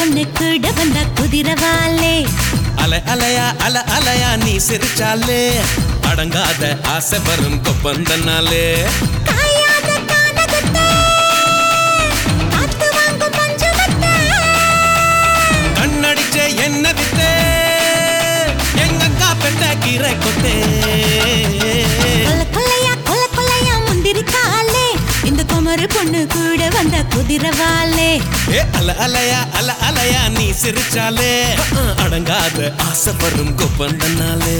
பொண்ணு கூட வந்தா குதிரவாலே அல அலையா அல அலையா நீ சிரிச்சாலே அடங்காத ஆசை வரும் கொப்பந்தனாலே காயாத கானகத்தை காத்து வாங்கும் பஞ்சமத்தை கண்ணடிச்சே என்ன வித்தே எங்கக்கா பெட்ட கீரை கொத்தே கொல்ல கொல்லையா கொல்ல கொல்லையா முந்திரிக்காலே இந்த குமரு பொண்ணு கூட வந்த குதிரவாலே ஏ அல அலையா அல அலையா நீ சிரிச்சாலே அடங்காத ஆசை வரும் கொப்பந்தனாலே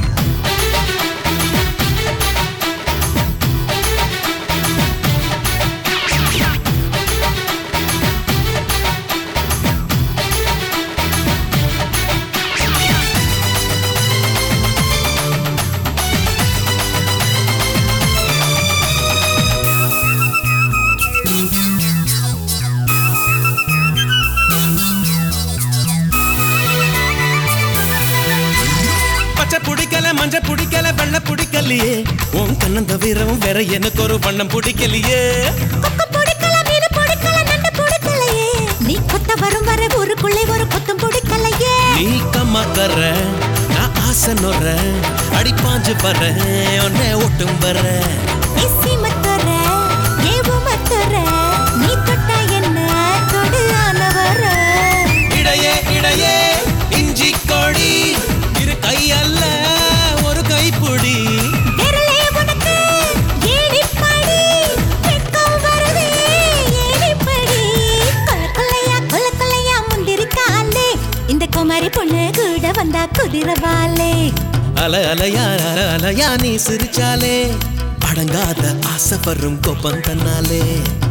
பச்சை பிடிக்கல மஞ்ச பிடிக்கல வெள்ளை பிடிக்கலையே உன் கண்ணந்த வீரம் வேற எனக்கு ஒரு வண்ணம் பிடிக்கலையே கொக்கு பொடிக்கல மீன் பொடிக்கல நண்டு பொடிக்கலையே நீ கொத்த வரும் வர ஊருக்குள்ளே ஒரு கொத்தும் பொடிக்கலையே நீ கம்மாக்கற நான் ஆசை நொற அடி பாஞ்சு வர உன்னை ஒட்டும் வர இசி மத்தர ஏவு மத்தர நீ தொட்ட என்ன தொடு ஆனவர இடையே இடையே இஞ்சி கொடி இரு கையல்ல ஒரு கைப்புடி விரலே உனக்கு ஏணிப்படி வெட்கம் வருதே ஏணிப்படி கொல்ல கொல்லையா கொல்ல கொல்லையா முந்திரிக்காலே இந்த குமாரி பொண்ணு கூட வந்தா குதிரவாலே அல அலையா அல அலையா நீ சிரிச்சாலே அடங்காத ஆசை வரும் கோப்பம் தன்னாலே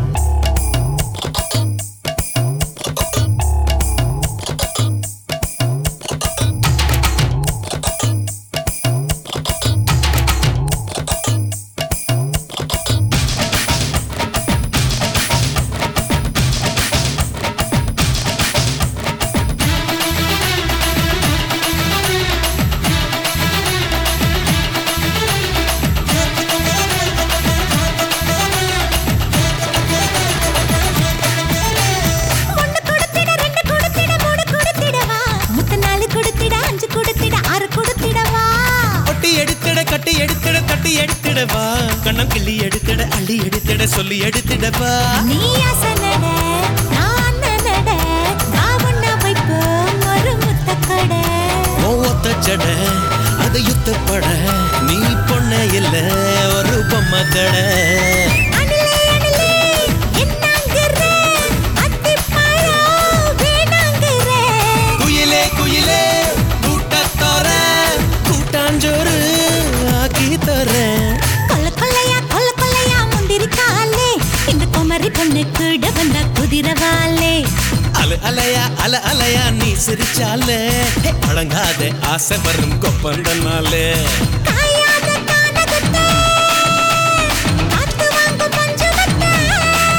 ஒண்ணு கொடுத்திட ரெண்டு கொடுத்திட மூணு கொடுத்திடவா முத்த நாலு கொடுத்திட அஞ்சு கொடுத்திட ஆறு கொடுத்திடவா ஒட்டி எடுத்திட கட்டி எடுத்திட தட்டி எடுத்திடவா கண்ணம் கிள்ளி எடுத்திட அள்ளி எடுத்திட சொல்லி எடுத்திடவா நீ ஆசை நட நான் நட நான் ஒண்ணா வைப்போம் ஒரு முத்த கடை ஒத்த ஜட அது யுத்தப்பட நீ பொண்ண இல்ல ஒரு பொம்மை கடை அணிலே அணிலே என்னாங்கிற அத்திப்பழம் வேணாங்கிற குயிலே குயிலே கூட்டத்தோர கூட்டாஞ்சோறு ஆக்கி தரேன் கொல்ல கொல்லையா கொல்ல கொல்லையா முந்திரிக்காலே இந்த குமரி பொண்ணு கூட வந்தா குதிரவாலே அல அலையா அல அலையா நீ சிரிச்சாலே அடங்காத ஆசை வரும் கொப்பந்தனாலே காயாத கானகத்தை காத்து வாங்கும் பஞ்சமத்தை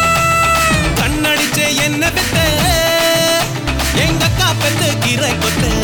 கண்ணடிச்சே என்ன பெத்த எங்க அக்கா பெத்த கீரை கொத்த